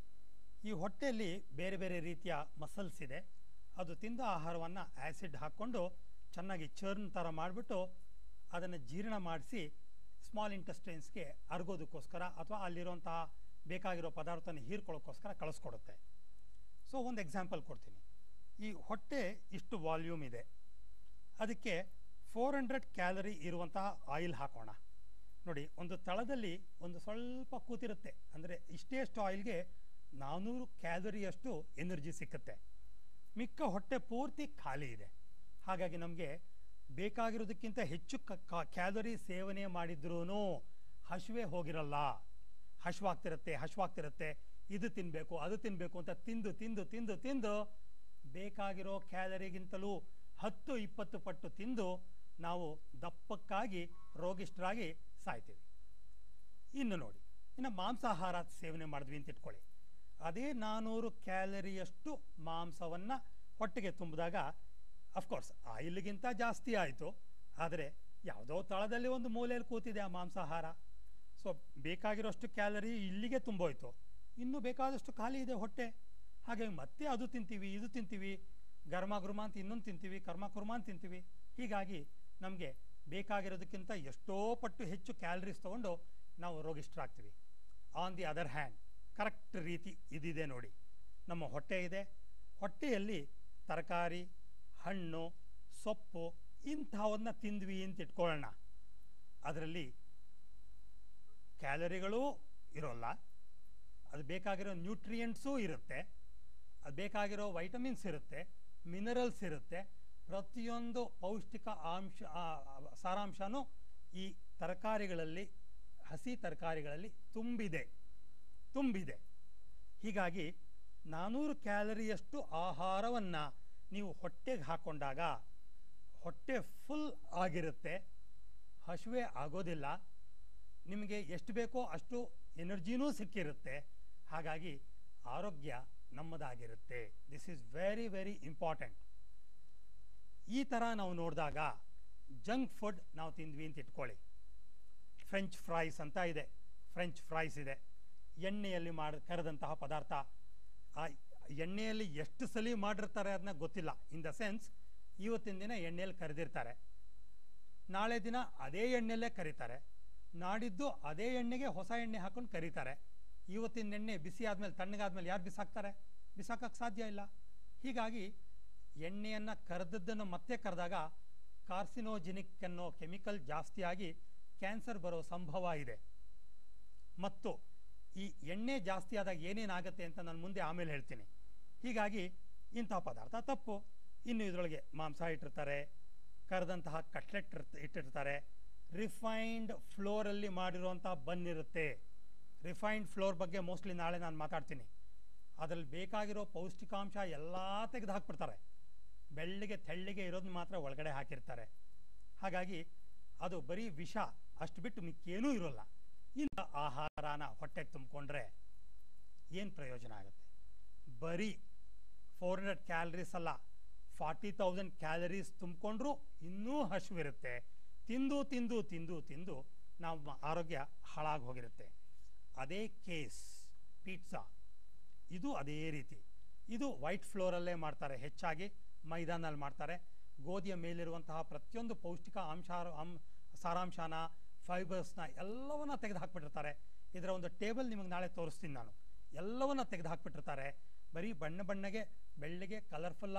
ಈ ಹೊಟ್ಟೆಯಲ್ಲಿ ಬೇರೆ ಬೇರೆ ರೀತಿಯ ಮಸಲ್ಸ್ ಇದೆ ಅದು ತಿಂದ ಆಹಾರವನ್ನು ಆ್ಯಸಿಡ್ ಹಾಕ್ಕೊಂಡು ಚೆನ್ನಾಗಿ ಚರ್ನ್ ಥರ ಮಾಡಿಬಿಟ್ಟು ಅದನ್ನು ಜೀರ್ಣ ಮಾಡಿಸಿ ಸ್ಮಾಲ್ ಇಂಟೆಸ್ಟೈನ್ಸ್ಗೆ ಅರ್ಗೋದಕ್ಕೋಸ್ಕರ ಅಥವಾ ಅಲ್ಲಿರುವಂತಹ ಬೇಕಾಗಿರೋ ಪದಾರ್ಥನ ಹೀರ್ಕೊಳ್ಳೋಕ್ಕೋಸ್ಕರ ಕಳಿಸ್ಕೊಡುತ್ತೆ ಸೊ ಒಂದು ಎಕ್ಸಾಂಪಲ್ ಕೊಡ್ತೀನಿ ಈ ಹೊಟ್ಟೆ ಇಷ್ಟು ವಾಲ್ಯೂಮ್ ಇದೆ ಅದಕ್ಕೆ ಫೋರ್ ಹಂಡ್ರೆಡ್ ಕ್ಯಾಲರಿ ಇರುವಂತಹ ಆಯಿಲ್ ಹಾಕೋಣ ನೋಡಿ ಒಂದು ತಳದಲ್ಲಿ ಒಂದು ಸ್ವಲ್ಪ ಕೂತಿರುತ್ತೆ ಅಂದರೆ ಇಷ್ಟೇಷ್ಟು ಆಯಿಲ್ಗೆ ನಾನ್ನೂರು ಕ್ಯಾಲರಿಯಷ್ಟು ಎನರ್ಜಿ ಸಿಕ್ಕುತ್ತೆ ಮಿಕ್ಕ ಹೊಟ್ಟೆ ಪೂರ್ತಿ ಖಾಲಿ ಇದೆ ಹಾಗಾಗಿ ನಮಗೆ ಬೇಕಾಗಿರೋದಕ್ಕಿಂತ ಹೆಚ್ಚು ಕ್ಯಾಲರಿ ಸೇವನೆ ಮಾಡಿದ್ರೂ ಹಸಿವೆ ಹೋಗಿರಲ್ಲ ಹಶ್ವಾಗ್ತಿರುತ್ತೆ ಹಶ್ವಾಗ್ತಿರುತ್ತೆ ಇದು ತಿನ್ನಬೇಕು ಅದು ತಿನ್ನಬೇಕು ಅಂತ ತಿಂದು ತಿಂದು ತಿಂದು ತಿಂದು ಬೇಕಾಗಿರೋ ಕ್ಯಾಲರಿಗಿಂತಲೂ ಹತ್ತು ಇಪ್ಪತ್ತು ಪಟ್ಟು ತಿಂದು ನಾವು ದಪ್ಪಕ್ಕಾಗಿ ರೋಗಿಷ್ಠರಾಗಿ ಸಾಯ್ತೀವಿ ಇನ್ನು ನೋಡಿ ಇನ್ನು ಮಾಂಸಾಹಾರ ಸೇವನೆ ಮಾಡಿದ್ವಿ ಅಂತ ಇಟ್ಕೊಳ್ಳಿ ಅದೇ ನಾನ್ನೂರು ಕ್ಯಾಲರಿಯಷ್ಟು ಮಾಂಸವನ್ನು ಹೊಟ್ಟೆಗೆ ತುಂಬಿದಾಗ ಅಫ್ಕೋರ್ಸ್ ಆಯಿಲ್ಗಿಂತ ಜಾಸ್ತಿ ಆಯಿತು ಆದರೆ ಯಾವುದೋ ತಳದಲ್ಲಿ ಒಂದು ಮೂಲೆಯಲ್ಲಿ ಕೂತಿದೆ ಆ ಮಾಂಸಾಹಾರ ಸೊ ಬೇಕಾಗಿರೋಷ್ಟು ಕ್ಯಾಲರಿ ಇಲ್ಲಿಗೆ ತುಂಬೋಯ್ತು ಇನ್ನೂ ಬೇಕಾದಷ್ಟು ಖಾಲಿ ಇದೆ ಹೊಟ್ಟೆ ಹಾಗಾಗಿ ಮತ್ತೆ ಅದು ತಿಂತೀವಿ ಇದು ತಿಂತೀವಿ ಗರ್ಮ ಗುರ್ಮ ಅಂತ ಇನ್ನೊಂದು ತಿಂತೀವಿ ಕರ್ಮ ಕುರ್ಮ ಅಂತ ತಿಂತೀವಿ ಹೀಗಾಗಿ ನಮಗೆ ಬೇಕಾಗಿರೋದಕ್ಕಿಂತ ಎಷ್ಟೋ ಪಟ್ಟು ಹೆಚ್ಚು ಕ್ಯಾಲರೀಸ್ ತೊಗೊಂಡು ನಾವು ರೋಗಿಷ್ಠರಾಗ್ತೀವಿ on the other hand correct ರೀತಿ ಇದಿದೆ ನೋಡಿ ನಮ್ಮ ಹೊಟ್ಟೆ ಇದೆ ಹೊಟ್ಟೆಯಲ್ಲಿ ತರಕಾರಿ ಹಣ್ಣು ಸೊಪ್ಪು ಇಂಥವನ್ನ ತಿಂದ್ವಿ ಅಂತ ಇಟ್ಕೊಳ್ಳೋಣ ಅದರಲ್ಲಿ ಕ್ಯಾಲರಿಗಳೂ ಇರೋಲ್ಲ ಅದು ಬೇಕಾಗಿರೋ ನ್ಯೂಟ್ರಿಯೆಂಟ್ಸೂ ಇರುತ್ತೆ ಅದು ಬೇಕಾಗಿರೋ ವೈಟಮಿನ್ಸ್ ಇರುತ್ತೆ ಮಿನರಲ್ಸ್ ಇರುತ್ತೆ ಪ್ರತಿಯೊಂದು ಪೌಷ್ಟಿಕ ಅಂಶ ಆ, ಸಾರಾಂಶನೂ ಈ ತರಕಾರಿಗಳಲ್ಲಿ ಹಸಿ ತರಕಾರಿಗಳಲ್ಲಿ ತುಂಬಿದೆ ತುಂಬಿದೆ ಹೀಗಾಗಿ ನಾನ್ನೂರು ಕ್ಯಾಲರಿಯಷ್ಟು ಆಹಾರವನ್ನು ನೀವು ಹೊಟ್ಟೆಗೆ ಹಾಕ್ಕೊಂಡಾಗ ಹೊಟ್ಟೆ ಫುಲ್ ಆಗಿರುತ್ತೆ ಹಸಿವೆ ಆಗೋದಿಲ್ಲ ನಿಮಗೆ ಎಷ್ಟು ಬೇಕೋ ಅಷ್ಟು ಎನರ್ಜಿನೂ ಸಿಕ್ಕಿರುತ್ತೆ ಹಾಗಾಗಿ ಆರೋಗ್ಯ ನಮ್ಮದಾಗಿರುತ್ತೆ this is very very important ಈ ಥರ ನಾವು ನೋಡಿದಾಗ ಜಂಕ್ ಫುಡ್ ನಾವು ತಿಂದ್ವಿ ಅಂತ ಇಟ್ಕೊಳ್ಳಿ ಫ್ರೆಂಚ್ ಫ್ರೈಸ್ ಅಂತ ಇದೆ ಫ್ರೆಂಚ್ ಫ್ರೈಸ್ ಇದೆ ಎಣ್ಣೆಯಲ್ಲಿ ಮಾಡಿ ಕರೆದಂತಹ ಪದಾರ್ಥ ಆ ಎಣ್ಣೆಯಲ್ಲಿ ಎಷ್ಟು ಸಲ ಮಾಡಿರ್ತಾರೆ ಅದನ್ನ ಗೊತ್ತಿಲ್ಲ ಇನ್ ದ ಸೆನ್ಸ್ ಇವತ್ತಿನ ದಿನ ಎಣ್ಣೆಯಲ್ಲಿ ಕರೆದಿರ್ತಾರೆ ನಾಳೆ ದಿನ ಅದೇ ಎಣ್ಣೆಯಲ್ಲೇ ಕರೀತಾರೆ ನಾಡಿದ್ದು ಅದೇ ಎಣ್ಣೆಗೆ ಹೊಸ ಎಣ್ಣೆ ಹಾಕೊಂಡು ಕರೀತಾರೆ ಇವತ್ತಿನ ಎಣ್ಣೆ ಬಿಸಿ ಆದಮೇಲೆ ತಣ್ಣಗಾದ್ಮೇಲೆ ಯಾರು ಬಿಸಾಕ್ತಾರೆ ಬಿಸಾಕಕ್ಕೆ ಸಾಧ್ಯ ಇಲ್ಲ ಹೀಗಾಗಿ ಎಣ್ಣೆಯನ್ನು ಕರೆದದ್ದನ್ನು ಮತ್ತೆ ಕರೆದಾಗ ಕಾರ್ಸಿನೋಜಿನಿಕ್ ಅನ್ನೋ ಕೆಮಿಕಲ್ ಜಾಸ್ತಿಯಾಗಿ ಕ್ಯಾನ್ಸರ್ ಬರೋ ಸಂಭವ ಇದೆ ಮತ್ತು ಈ ಎಣ್ಣೆ ಜಾಸ್ತಿ ಆದಾಗ ಏನೇನಾಗುತ್ತೆ ಅಂತ ನಾನು ಮುಂದೆ ಆಮೇಲೆ ಹೇಳ್ತೀನಿ ಹೀಗಾಗಿ ಇಂತಹ ಪದಾರ್ಥ ತಪ್ಪು ಇನ್ನು ಇದರೊಳಗೆ ಮಾಂಸ ಇಟ್ಟಿರ್ತಾರೆ ಕರೆದಂತಹ ಕಟ್ಲೆಟ್ ಇಟ್ಟಿರ್ತಾರೆ ರಿಫೈನ್ಡ್ ಫ್ಲೋರಲ್ಲಿ ಮಾಡಿರುವಂಥ ಬನ್ ಇರುತ್ತೆ ರಿಫೈನ್ಡ್ ಫ್ಲೋರ್ ಬಗ್ಗೆ ಮೋಸ್ಟ್ಲಿ ನಾಳೆ ನಾನು ಮಾತಾಡ್ತೀನಿ ಅದರಲ್ಲಿ ಬೇಕಾಗಿರೋ ಪೌಷ್ಟಿಕಾಂಶ ಎಲ್ಲ ತೆಗೆದು ಹಾಕ್ಬಿಡ್ತಾರೆ ಬೆಳ್ಳಿಗೆ ತೆಳ್ಳಿಗೆ ಇರೋದನ್ನ ಮಾತ್ರ ಒಳಗಡೆ ಹಾಕಿರ್ತಾರೆ ಹಾಗಾಗಿ ಅದು ಬರೀ ವಿಷ ಅಷ್ಟು ಬಿಟ್ಟು ಮಿಕ್ಕೇನೂ ಇರೋಲ್ಲ ಇಂಥ ಆಹಾರನ ಹೊಟ್ಟೆಗೆ ತುಂಬಿಕೊಂಡ್ರೆ ಏನು ಪ್ರಯೋಜನ ಆಗುತ್ತೆ ಬರೀ ಫೋರ್ ಹಂಡ್ರೆಡ್ ಕ್ಯಾಲರೀಸ್ ಅಲ್ಲ ಫಾರ್ಟಿ ತೌಸಂಡ್ ಕ್ಯಾಲರೀಸ್ ತುಂಬಿಕೊಂಡ್ರೂ ಇನ್ನೂ ಹಸಿವಿರುತ್ತೆ ತಿಂದು ತಿಂದು ತಿಂದು ತಿಂದು ನಮ್ಮ ಆರೋಗ್ಯ ಹಾಳಾಗಿ ಹೋಗಿರುತ್ತೆ ಅದೇ ಕೇಸ್ ಪಿಜ್ಜಾ ಇದು ಅದೇ ರೀತಿ ಇದು ವೈಟ್ ಫ್ಲೋರಲ್ಲೇ ಮಾಡ್ತಾರೆ ಹೆಚ್ಚಾಗಿ ಮೈದಾನಲ್ಲಿ ಮಾಡ್ತಾರೆ ಗೋಧಿಯ ಮೇಲಿರುವಂತಹ ಪ್ರತಿಯೊಂದು ಪೌಷ್ಟಿಕ ಅಂಶ ಅಂ ಸಾರಾಂಶನ ಫೈಬರ್ಸ್ನ ಎಲ್ಲವನ್ನ ತೆಗೆದು ಹಾಕ್ಬಿಟ್ಟಿರ್ತಾರೆ ಇದರ ಒಂದು ಟೇಬಲ್ ನಿಮಗೆ ನಾಳೆ ತೋರಿಸ್ತೀನಿ ನಾನು ಎಲ್ಲವನ್ನ ತೆಗೆದು ಹಾಕ್ಬಿಟ್ಟಿರ್ತಾರೆ ಬರೀ ಬಣ್ಣ ಬಣ್ಣಗೆ ಬೆಳ್ಳಿಗೆ ಕಲರ್ಫುಲ್ಲಾಗಿ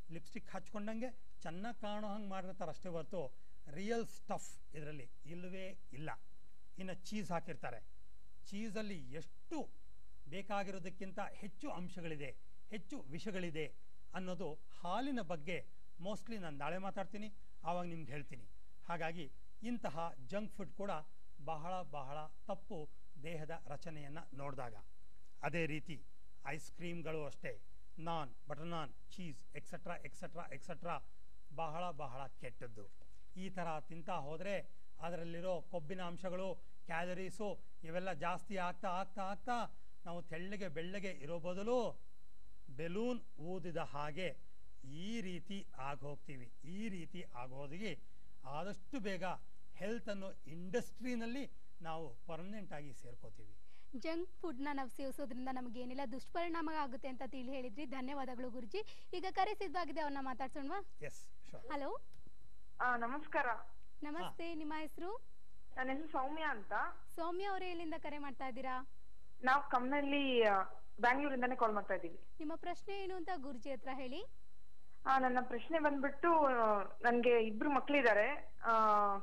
ಲಿಪ್ಸ್ಟಿಕ್ ಹಚ್ಕೊಂಡಂಗೆ ಚೆನ್ನಾಗಿ ಕಾಣೋ ಹಂಗೆ ಮಾಡಿರ್ತಾರೆ ಅಷ್ಟೇ ಹೊರತು ರಿಯಲ್ ಸ್ಟಫ್ ಇದರಲ್ಲಿ ಇಲ್ಲವೇ ಇಲ್ಲ ಇನ್ನು ಚೀಸ್ ಹಾಕಿರ್ತಾರೆ ಚೀಸಲ್ಲಿ ಎಷ್ಟು ಬೇಕಾಗಿರೋದಕ್ಕಿಂತ ಹೆಚ್ಚು ಅಂಶಗಳಿದೆ ಹೆಚ್ಚು ವಿಷಗಳಿದೆ ಅನ್ನೋದು ಹಾಲಿನ ಬಗ್ಗೆ ಮೋಸ್ಟ್ಲಿ ನಾನು ನಾಳೆ ಮಾತಾಡ್ತೀನಿ ಆವಾಗ ನಿಮ್ಗೆ ಹೇಳ್ತೀನಿ ಹಾಗಾಗಿ ಇಂತಹ ಜಂಕ್ ಫುಡ್ ಕೂಡ ಬಹಳ ಬಹಳ ತಪ್ಪು ದೇಹದ ರಚನೆಯನ್ನು ನೋಡಿದಾಗ ಅದೇ ರೀತಿ ಐಸ್ ಕ್ರೀಮ್ಗಳು ಅಷ್ಟೇ naan butter naan cheese etcetera etcetera etcetera ಬಹಳ ಬಹಳ ಕೆಟ್ಟದ್ದು ಈ ಥರ ತಿಂತಾ ಹೋದರೆ ಅದರಲ್ಲಿರೋ ಕೊಬ್ಬಿನ ಅಂಶಗಳು ಕ್ಯಾಲರೀಸು ಇವೆಲ್ಲ ಜಾಸ್ತಿ ಆಗ್ತಾ ಆಗ್ತಾ ಆಗ್ತಾ ನಾವು ತೆಳ್ಳಗೆ ಬೆಳ್ಳಗೆ ಇರೋ ಬದಲು ಬೆಲೂನ್ ಊದಿದ ಹಾಗೆ ಈ ರೀತಿ ಆಗೋಗ್ತೀವಿ ಈ ರೀತಿ ಆಗೋದಿಗೆ ಆದಷ್ಟು ಬೇಗ ಹೆಲ್ತ್ ಅನ್ನೋ ಇಂಡಸ್ಟ್ರಿನಲ್ಲಿ ನಾವು ಪರ್ಮನೆಂಟ್ ಆಗಿ ಸೇರ್ಕೋತೀವಿ ಜಂಕ್ ಫುಡ್ನ ನಾವು ಸೇವಿಸೋದ್ರಿಂದ ನಮಗೆ ಏನೆಲ್ಲ ದುಷ್ಪರಿಣಾಮ ಆಗುತ್ತೆ ಅಂತ ತಿಳಿ ಹೇಳಿದ್ರಿ ಧನ್ಯವಾದಗಳು ಗುರುಜಿ ಈಗ ಕರೆ ಸಿದ್ಧವಾಗಿದೆ ಅವ್ರನ್ನ ಮಾತಾಡ್ಸೋಣವಾ ಎಸ್ ಶೋರ್ ಹಲೋ ಆ ನಮಸ್ಕಾರ ನಮಸ್ತೆ ನಿಮ್ಮ ಹೆಸರು ನನ್ನ ಹೆಸರು ಸೌಮ್ಯ ಅಂತ ಸೌಮ್ಯ ಅವರೇ ಎಲ್ಲಿಂದ ಕರೆ ಮಾಡ್ತಾ ಇದ್ದೀರಾ ನಾವು ಕಮ್ನಲ್ಲಿ ಬ್ಯಾಂಗ್ಳೂರಿಂದಾನೇ ಕಾಲ್ ಮಾಡ್ತಾ ಇದ್ದೀವಿ ನಿಮ್ಮ ಪ್ರಶ್ನೆ ಏನು ಅಂತ ಗುರುಜಿ ಹತ್ರ ಹೇಳಿ ಆ ನನ್ನ ಪ್ರಶ್ನೆ ಬಂದ್ಬಿಟ್ಟು ಆ, ನನ್ಗೆ ಇಬ್ರು ಮಕ್ಳಿದಾರೆ ಆ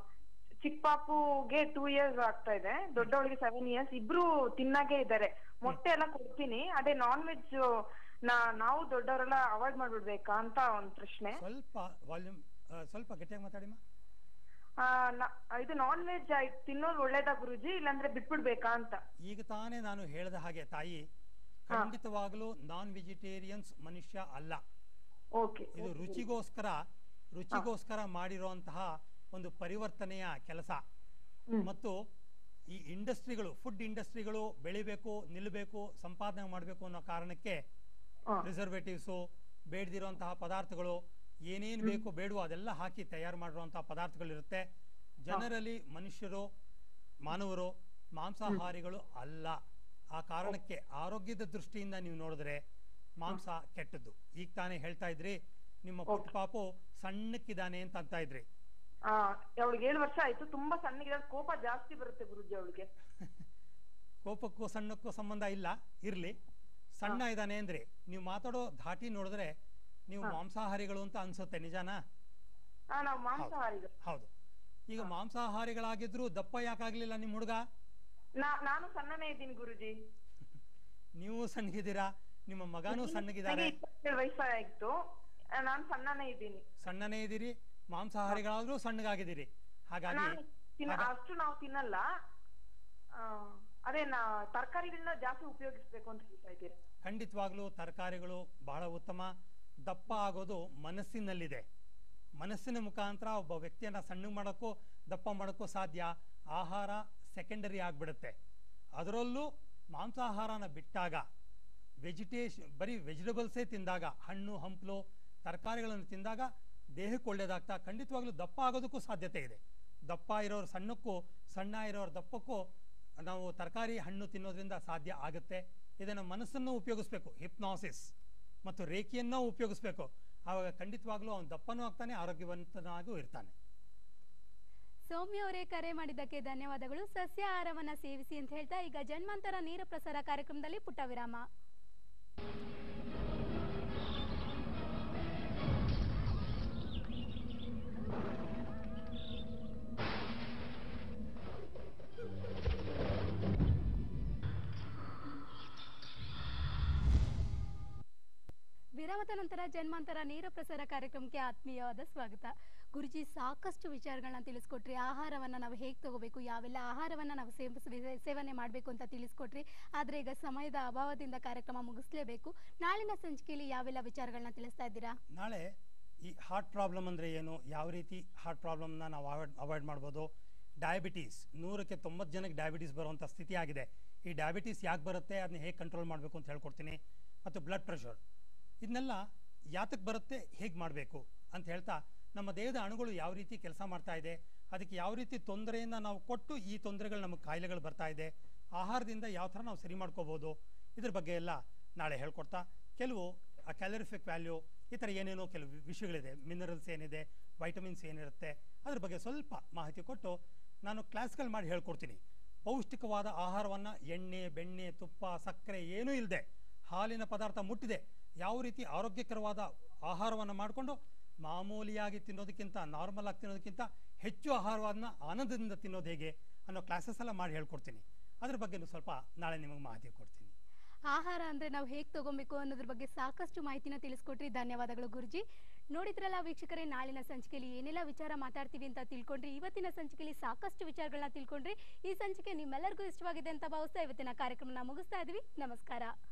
ಚಿಕ್ಕ ಪಾಪುಗೆ ಟೂ ಇಯರ್ಸ್ ಆಗ್ತಾ ಇದೆ ದೊಡ್ಡವಳಿಗೆ ಸೆವೆನ್ ಇಯರ್ಸ್ ಇಬ್ರು ತಿನ್ನಾಗೆ ಇದ್ದಾರೆ ಮೊಟ್ಟೆ ಎಲ್ಲ ಕೊಡ್ತೀನಿ ಅದೇ ನಾನ್ ವೆಜ್ ನಾ ನಾವು ದೊಡ್ಡವರೆಲ್ಲ ಅವಾಯ್ಡ್ ಮಾಡ್ಬಿಡ್ಬೇಕಾ ಅಂತ ಒಂದ್ ಪ್ರಶ್ನೆ ಸ್ವಲ್ಪ ವಾಲ್ಯೂಮ್ ಸ್ವಲ್ಪ ಗಟ್ಟಿಯಾಗಿ ಮಾತಾಡಿಮ್ಮ ಆ, ನ- ಇದು ನಾನ್ ವೆಜ್ ತಿನ್ನೋದು ಒಳ್ಳೇದಾ ಗುರುಜಿ ಇಲ್ಲಾಂದ್ರೆ ಬಿಟ್ಬಿಡ್ಬೇಕಾ ಅಂತ ಈಗ ತಾನೇ ನಾನು ಹೇಳಿದ ಹಾಗೆ ತಾಯಿ ಖಂಡಿತವಾಗಲೂ ನಾನ್ ವೆಜಿಟೇರಿಯನ್ಸ್ ಮನುಷ್ಯ ಅಲ್ಲ ಓಕೆ ಇದು ರುಚಿಗೋಸ್ಕರ ರುಚಿಗೋಸ್ಕರ ಮಾಡಿರುವಂತಹ ಒಂದು ಪರಿವರ್ತನೆಯ ಕೆಲಸ ಹ್ಮ್. ಮತ್ತು ಈ ಇಂಡಸ್ಟ್ರಿಗಳು ಫುಡ್ ಇಂಡಸ್ಟ್ರಿಗಳು ಬೆಳಿಬೇಕು ನಿಲ್ಲಬೇಕು ಸಂಪಾದನೆ ಮಾಡಬೇಕು ಅನ್ನೋ ಕಾರಣಕ್ಕೆ ಹಾ. ಪ್ರಿಸರ್ವೇಟಿವ್ಸು ಬೇಡದಿರುವಂತಹ ಪದಾರ್ಥಗಳು ಏನೇನು ಬೇಕು ಬೇಡವೋ ಅದೆಲ್ಲ ಹಾಕಿ ತಯಾರು ಮಾಡಿರುವಂತಹ ಪದಾರ್ಥಗಳಿರುತ್ತೆ ಜನರಲ್ಲಿ ಮನುಷ್ಯರು ಮಾನವರು ಮಾಂಸಾಹಾರಿಗಳು ಅಲ್ಲ ಆ ಕಾರಣಕ್ಕೆ ಆರೋಗ್ಯದ ದೃಷ್ಟಿಯಿಂದ ನೀವು ನೋಡಿದ್ರೆ ಮಾಂಸ ಕೆಟ್ಟದ್ದು ಈಗ ತಾನೇ ಹೇಳ್ತಾ ಇದ್ರಿ ನಿಮ್ಮ ಪುಟ್ಟ ಪಾಪು ಸಣ್ಣಕ್ಕಿದ್ದಾನೆ ಅಂತ ಅಂತ ಇದ್ರಿ ಆ ಅವಳಿಗೆ ಏಳು ವರ್ಷ ಆಯ್ತು ತುಂಬಾ ಸಣ್ಣಗಿದೆ ಕೋಪ ಜಾಸ್ತಿ ಬರುತ್ತೆ ಗುರುಜಿ ಅವಳಿಗೆ ಕೋಪಕ್ಕೂ ಸಣ್ಣಕ್ಕೂ ಸಂಬಂಧ ಇಲ್ಲ ಇರ್ಲಿ ಸಣ್ಣ ಇದ್ದಾನೆ ಅಂದ್ರೆ ನೀವು ಮಾತಾಡೋ ಧಾಟಿ ನೋಡಿದ್ರೆ ನೀವು ಮಾಂಸಾಹಾರಿಗಳು ಅಂತ ಅನ್ಸುತ್ತೆ ನಿಜಾನಾ ಹಾ ನಾವು ಮಾಂಸಾಹಾರಿಗಳು ಹೌದು ಈಗ ಮಾಂಸಾಹಾರಿಗಳಾಗಿದ್ರು ದಪ್ಪ ಯಾಕಾಗ್ಲಿಲ್ಲ ನಿಮ್ಮ ಹುಡುಗ ನಾ ನಾನು ಸಣ್ಣನೇ ಇದ್ದೀನಿ ಗುರುಜಿ ನೀವು ಸಣ್ಣಗಿದ್ದೀರಾ ನಿಮ್ಮ ಮಗನೂ ಸಣ್ಣಗಿದ್ದಾರೆ ನನಗೆ ಇಪ್ಪತ್ತೇಳು ವಯಸ್ಸಾಯ್ತು ಆ, ನಾನ್ ಸಣ್ಣನೇ ಇದ್ದೀನಿ ಸಣ್ಣನೇ ಇದ್ದೀರಿ ಮಾಂಸಾಹಾರಿಗಳಾದ್ರೂ ಸಣ್ಣಗಾಗಿದ್ದೀರಿ ಹಾಗಾಗಿ ನಾನು ತಿನ್ನ ಹಾಗ- ಅಷ್ಟು ನಾವು ತಿನ್ನಲ್ಲ ಆ, ಅದೇ ನಾ ತರಕಾರಿಗಳನ್ನ ಜಾಸ್ತಿ ಉಪಯೋಗಿಸ್ಬೇಕು ಅಂತ ಹೇಳ್ತಾ ಇದ್ದೀರಿ ಖಂಡಿತವಾಗ್ಲೂ ತರಕಾರಿಗಳು ಬಹಳ ಉತ್ತಮ ದಪ್ಪ ಆಗೋದು ಮನಸ್ಸಿನಲ್ಲಿದೆ ಮನಸ್ಸಿನ ಮುಖಾಂತರ ಒಬ್ಬ ವ್ಯಕ್ತಿಯನ್ನ ಸಣ್ಣ ಮಾಡೋಕ್ಕೂ ದಪ್ಪ ಮಾಡೋಕ್ಕೂ ಸಾಧ್ಯ ಆಹಾರ ಸೆಕೆಂಡರಿ ಆಗಿಬಿಡುತ್ತೆ ಅದರಲ್ಲೂ ಮಾಂಸಾಹಾರನ ಬಿಟ್ಟಾಗ ವೆಜಿಟೇಷನ್ ಬರೀ ವೆಜಿಟೇಬಲ್ಸೇ ತಿಂದಾಗ ಹಣ್ಣು ಹಂಪಲು ತರಕಾರಿಗಳನ್ನು ತಿಂದಾಗ ದೇಹಕ್ಕೆ ಒಳ್ಳೇದಾಗ್ತಾ ಖಂಡಿತವಾಗ್ಲೂ ದಪ್ಪ ಆಗೋದಕ್ಕೂ ಸಾಧ್ಯತೆ ಇದೆ ದಪ್ಪ ಇರೋರು ಸಣ್ಣಕ್ಕೂ ಸಣ್ಣ ಇರೋರು ದಪ್ಪಕ್ಕೂ ನಾವು ತರಕಾರಿ ಹಣ್ಣು ತಿನ್ನೋದ್ರಿಂದ ಸಾಧ್ಯ ಆಗುತ್ತೆ ಇದನ್ನು ಮನಸ್ಸನ್ನು ಉಪಯೋಗಿಸ್ಬೇಕು ಹಿಪ್ನಾಸಿಸ್ ಮತ್ತು ರೇಖೆಯನ್ನು ಉಪಯೋಗಿಸ್ಬೇಕು ಆವಾಗ ಖಂಡಿತವಾಗ್ಲೂ ಅವನು ದಪ್ಪನೂ ಆಗ್ತಾನೆ ಆರೋಗ್ಯವಂತನಾಗೂ ಇರ್ತಾನೆ ಸೌಮ್ಯ ಅವರೇ ಕರೆ ಮಾಡಿದ್ದಕ್ಕೆ ಧನ್ಯವಾದಗಳು ಸಸ್ಯ ಆಹಾರವನ್ನ ಸೇವಿಸಿ ಅಂತ ಹೇಳ್ತಾ ಈಗ ಜನ್ಮಾಂತರ ನೇರ ಪ್ರಸಾರ ಕಾರ್ಯಕ್ರಮದಲ್ಲಿ ಪುಟ್ಟ ವಿರಾಮ ವಿರಾಮದ ನಂತರ ಜನ್ಮಾಂತರ ನೇರ ಪ್ರಸಾರ ಕಾರ್ಯಕ್ರಮಕ್ಕೆ ಆತ್ಮೀಯವಾದ ಸ್ವಾಗತ ಗುರುಜಿ ಸಾಕಷ್ಟು ವಿಚಾರಗಳನ್ನ ತಿಳಿಸ್ಕೊಟ್ರಿ ಆಹಾರವನ್ನ ನಾವು ಹೇಗೆ ತಗೋಬೇಕು ಯಾವೆಲ್ಲ ಆಹಾರವನ್ನ ನಾವು ಸೇವಿಸ ಸೇವನೆ ಮಾಡಬೇಕು ಅಂತ ತಿಳಿಸ್ಕೊಟ್ರಿ ಆದ್ರೆ ಈಗ ಸಮಯದ ಅಭಾವದಿಂದ ಕಾರ್ಯಕ್ರಮ ಮುಗಿಸ್ಲೇಬೇಕು ನಾಳಿನ ಸಂಚಿಕೆಯಲ್ಲಿ ಯಾವೆಲ್ಲ ವಿಚಾರಗಳನ್ನ ತಿಳಿಸ್ತಾ ಇದ್ದೀರಾ ನಾಳೆ ಈ ಹಾರ್ಟ್ ಪ್ರಾಬ್ಲಮ್ ಅಂದರೆ ಏನು ಯಾವ ರೀತಿ ಹಾರ್ಟ್ ಪ್ರಾಬ್ಲಮ್ನ ನಾವು ಅವಾಯ್ಡ್ ಅವಾಯ್ಡ್ ಮಾಡ್ಬೋದು ಡಯಾಬಿಟೀಸ್ ನೂರಕ್ಕೆ ತೊಂಬತ್ತು ಜನಕ್ಕೆ ಡಯಾಬಿಟೀಸ್ ಬರುವಂಥ ಸ್ಥಿತಿ ಆಗಿದೆ ಈ ಡಯಾಬಿಟೀಸ್ ಯಾಕೆ ಬರುತ್ತೆ ಅದನ್ನ ಹೇಗೆ ಕಂಟ್ರೋಲ್ ಮಾಡಬೇಕು ಅಂತ ಹೇಳ್ಕೊಡ್ತೀನಿ ಮತ್ತು ಬ್ಲಡ್ ಪ್ರೆಷರ್ ಇದನ್ನೆಲ್ಲ ಯಾತಕ್ಕೆ ಬರುತ್ತೆ ಹೇಗೆ ಮಾಡಬೇಕು ಅಂತ ಹೇಳ್ತಾ ನಮ್ಮ ದೇಹದ ಅಣುಗಳು ಯಾವ ರೀತಿ ಕೆಲಸ ಮಾಡ್ತಾ ಇದೆ ಅದಕ್ಕೆ ಯಾವ ರೀತಿ ತೊಂದರೆಯನ್ನು ನಾವು ಕೊಟ್ಟು ಈ ತೊಂದರೆಗಳು ನಮಗೆ ಕಾಯಿಲೆಗಳು ಬರ್ತಾ ಇದೆ ಆಹಾರದಿಂದ ಯಾವ ಥರ ನಾವು ಸರಿ ಮಾಡ್ಕೋಬೋದು ಇದ್ರ ಬಗ್ಗೆ ಎಲ್ಲ ನಾಳೆ ಹೇಳ್ಕೊಡ್ತಾ ಕೆಲವು ಕ್ಯಾಲರಿಫಿಕ್ ವ್ಯಾಲ್ಯೂ ಈ ಥರ ಏನೇನೋ ಕೆಲವು ವಿಷಯಗಳಿದೆ ಮಿನರಲ್ಸ್ ಏನಿದೆ ವೈಟಮಿನ್ಸ್ ಏನಿರುತ್ತೆ ಅದ್ರ ಬಗ್ಗೆ ಸ್ವಲ್ಪ ಮಾಹಿತಿ ಕೊಟ್ಟು ನಾನು ಕ್ಲಾಸ್ಗಳು ಮಾಡಿ ಹೇಳ್ಕೊಡ್ತೀನಿ ಪೌಷ್ಟಿಕವಾದ ಆಹಾರವನ್ನು ಎಣ್ಣೆ ಬೆಣ್ಣೆ ತುಪ್ಪ ಸಕ್ಕರೆ ಏನೂ ಇಲ್ಲದೆ ಹಾಲಿನ ಪದಾರ್ಥ ಮುಟ್ಟಿದೆ ಯಾವ ರೀತಿ ಆರೋಗ್ಯಕರವಾದ ಆಹಾರವನ್ನು ಮಾಡಿಕೊಂಡು ಮಾಮೂಲಿಯಾಗಿ ತಿನ್ನೋದಕ್ಕಿಂತ ನಾರ್ಮಲ್ ಆಗಿ ತಿನ್ನೋದಕ್ಕಿಂತ ಹೆಚ್ಚು ಆಹಾರವನ್ನು ಆನಂದದಿಂದ ತಿನ್ನೋದು ಹೇಗೆ ಅನ್ನೋ ಕ್ಲಾಸಸ್ ಎಲ್ಲ ಮಾಡಿ ಹೇಳ್ಕೊಡ್ತೀನಿ ಅದ್ರ ಬಗ್ಗೆ ಸ್ವಲ್ಪ ನಾಳೆ ನಿಮಗೆ ಮಾಹಿತಿ ಕೊಡ್ತೀನಿ ಆಹಾರ ಅಂದ್ರೆ ನಾವು ಹೇಗೆ ತಗೊಬೇಕು ಅನ್ನೋದ್ರ ಬಗ್ಗೆ ಸಾಕಷ್ಟು ಮಾಹಿತಿನ ತಿಳಿಸ್ಕೊಟ್ರಿ ಧನ್ಯವಾದಗಳು ಗುರುಜಿ ನೋಡಿದ್ರಲ್ಲ ವೀಕ್ಷಕರೇ ನಾಳಿನ ಸಂಚಿಕೆಯಲ್ಲಿ ಏನೆಲ್ಲ ವಿಚಾರ ಮಾತಾಡ್ತೀವಿ ಅಂತ ತಿಳ್ಕೊಂಡ್ರಿ ಇವತ್ತಿನ ಸಂಚಿಕೆಯಲ್ಲಿ ಸಾಕಷ್ಟು ವಿಚಾರಗಳನ್ನ ತಿಳ್ಕೊಂಡ್ರಿ ಈ ಸಂಚಿಕೆ ನಿಮ್ಮೆಲ್ಲರಿಗೂ ಇಷ್ಟವಾಗಿದೆ ಅಂತ ಭಾವಿಸ್ತಾ ಇವತ್ತಿನ ಕಾರ್ಯಕ್ರಮನ ಮುಗಿಸ್ತಾ ಇದ್ವಿ ನಮಸ್ಕಾರ